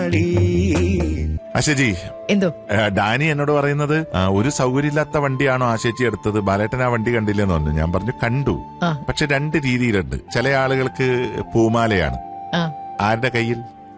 അശജി എന്തോ ഡാനി എന്നോട് പറയുന്നത് ആ, ഒരു സൗകര്യമില്ലാത്ത വണ്ടിയാണോ ആശേച്ചി എടുത്തത് ബാലേട്ടൻ ആ വണ്ടി കണ്ടില്ലെന്ന് പറഞ്ഞു ഞാൻ പറഞ്ഞു കണ്ടു ആ. പക്ഷെ രണ്ട് രീതിയിലുണ്ട് ചില ആളുകൾക്ക് പൂമാലയാണ് ആ ആരുടെ കയ്യിൽ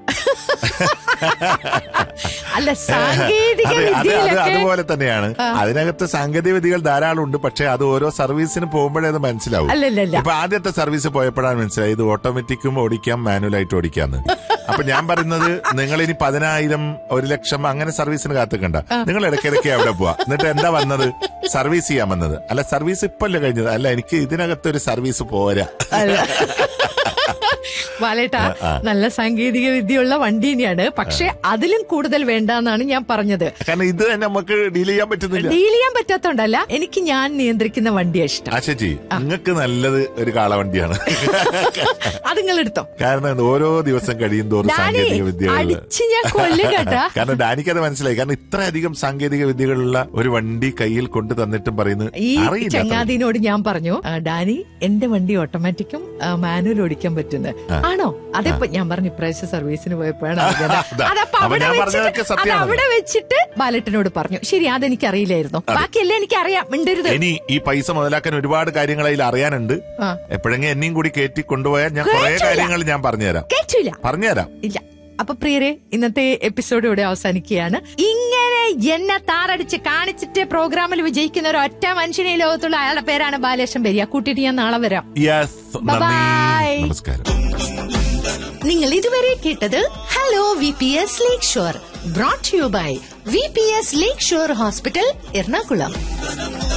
അല്ല സാങ്കേതിക അതെ അത് അത് വിദ്യയിലൊക്കെ അതുപോലെ തന്നെയാണ് അതിനകത്ത് സാങ്കേതിക വിദ്യകൾ ധാരാളം ഉണ്ട് പക്ഷെ അത് ഓരോ സർവീസിന് പോകുമ്പോഴേ അത് മനസ്സിലാവും അല്ലല്ലല്ല ഇപ്പൊ ആദ്യത്തെ സർവീസ് പോയപ്പോഴാണ് മനസ്സിലായത് ഇത് ഓട്ടോമാറ്റിക്കും ഓടിക്കാം മാനുവലായിട്ട് ഓടിക്കാന്ന് അപ്പൊ ഞാൻ പറയുന്നത് നിങ്ങൾ ഇനി പതിനായിരം ഒരു ലക്ഷം അങ്ങനെ സർവീസിന് കാത്തുക്കണ്ട നിങ്ങൾ ഇടയ്ക്കിടയ്ക്ക് അവിടെ പോവാ എന്നിട്ട് എന്താ വന്നത് സർവീസ് ചെയ്യാൻ വന്നത് അല്ല സർവീസ് ഇപ്പല്ലേ കഴിഞ്ഞത് അല്ല എനിക്ക് ഇതിനകത്ത് ഒരു സർവീസ് പോരാ അല്ല. ബാലേട്ടാ നല്ല സാങ്കേതിക വിദ്യയുള്ള വണ്ടി തന്നെയാണ് പക്ഷെ അതിലും കൂടുതൽ വേണ്ടെന്നാണ് ഞാൻ പറഞ്ഞത് കാരണം ഇത് തന്നെ നമുക്ക് ഡീൽ ചെയ്യാൻ പറ്റുന്നില്ല ഡീൽ ചെയ്യാൻ പറ്റാത്തോണ്ടല്ല എനിക്ക് ഞാൻ നിയന്ത്രിക്കുന്ന വണ്ടിയാ ഇഷ്ടം ആശജി നിങ്ങൾക്ക് നല്ലത് ഒരു കാളവണ്ടിയാണ് അത് നിങ്ങൾ എടുത്തോ കാരണം ഓരോ ദിവസം കഴിയും തോറും ഡാനി സാങ്കേതിക വിദ്യകൾ അടിച്ച് ഞാൻ കൊല്ലും കേട്ടാ കാരണം ഡാനിക്ക് അത് മനസ്സിലായി കാരണം ഇത്രയധികം സാങ്കേതിക വിദ്യകളുള്ള ഒരു വണ്ടി കയ്യിൽ കൊണ്ടു തന്നിട്ടും പറയുന്നത് ഈ അറിയില്ല അത്രയും. ചങ്ങാതിനോട് ഞാൻ പറഞ്ഞു "ആ, ഡാനി എന്റെ വണ്ടി ഓട്ടോമാറ്റിക്കും മാനുവൽ ഓടിക്കാൻ പറ്റുന്നത് ആണോ അതെപ്പോ ഞാൻ പറഞ്ഞു ഇപ്രാവശ്യം സർവീസിന് പോയപ്പോഴാണ് അറിഞ്ഞത്. അതാ. അതപ്പോ അപ്പൊ അവിടെ ഞാൻ വെച്ചിട്ട് പറഞ്ഞതൊക്കെ അത് സത്യമാണ്. അവിടെ വെച്ചിട്ട് ബാലറ്റിനോട് പറഞ്ഞു ശരി അതെനിക്ക് അറിയില്ലായിരുന്നു ബാക്കിയെല്ലാം എനിക്ക് അറിയാം മിണ്ടരുത് ഇനി ഈ പൈസ മുതലാക്കാൻ ഒരുപാട് കാര്യങ്ങൾ അതിൽ അറിയാനുണ്ട് ആ. എപ്പോഴെങ്കിലും എന്നെയും കൂടി കയറ്റി കൊണ്ടുപോയാൽ ഞാൻ കുറെ കേറ്റില്ല. കാര്യങ്ങൾ ഞാൻ പറഞ്ഞുതരാം കേട്ടില്ല പറഞ്ഞുതരാം ഇല്ല അപ്പൊ പ്രിയരെ ഇന്നത്തെ എപ്പിസോഡ് ഇവിടെ അവസാനിക്കുകയാണ് ഇങ്ങനെ എന്നെ താറടിച്ച് കാണിച്ചിട്ട് പ്രോഗ്രാമിൽ വിജയിക്കുന്ന ഒരു ഒറ്റ മനുഷ്യനെ ഈ ലോകത്തുള്ള അയാളുടെ പേരാണ് ബാലേഷൻ പെരിയ കൂട്ടിയിട്ട് ഞാൻ നാളെ വരാം യെസ് നന്ദി Bye-bye. നമസ്കാരം നിങ്ങൾ ഇതുവരെ കേട്ടത് hello V P S Lakeshore brought you by V P S Lakeshore hospital Ernakulam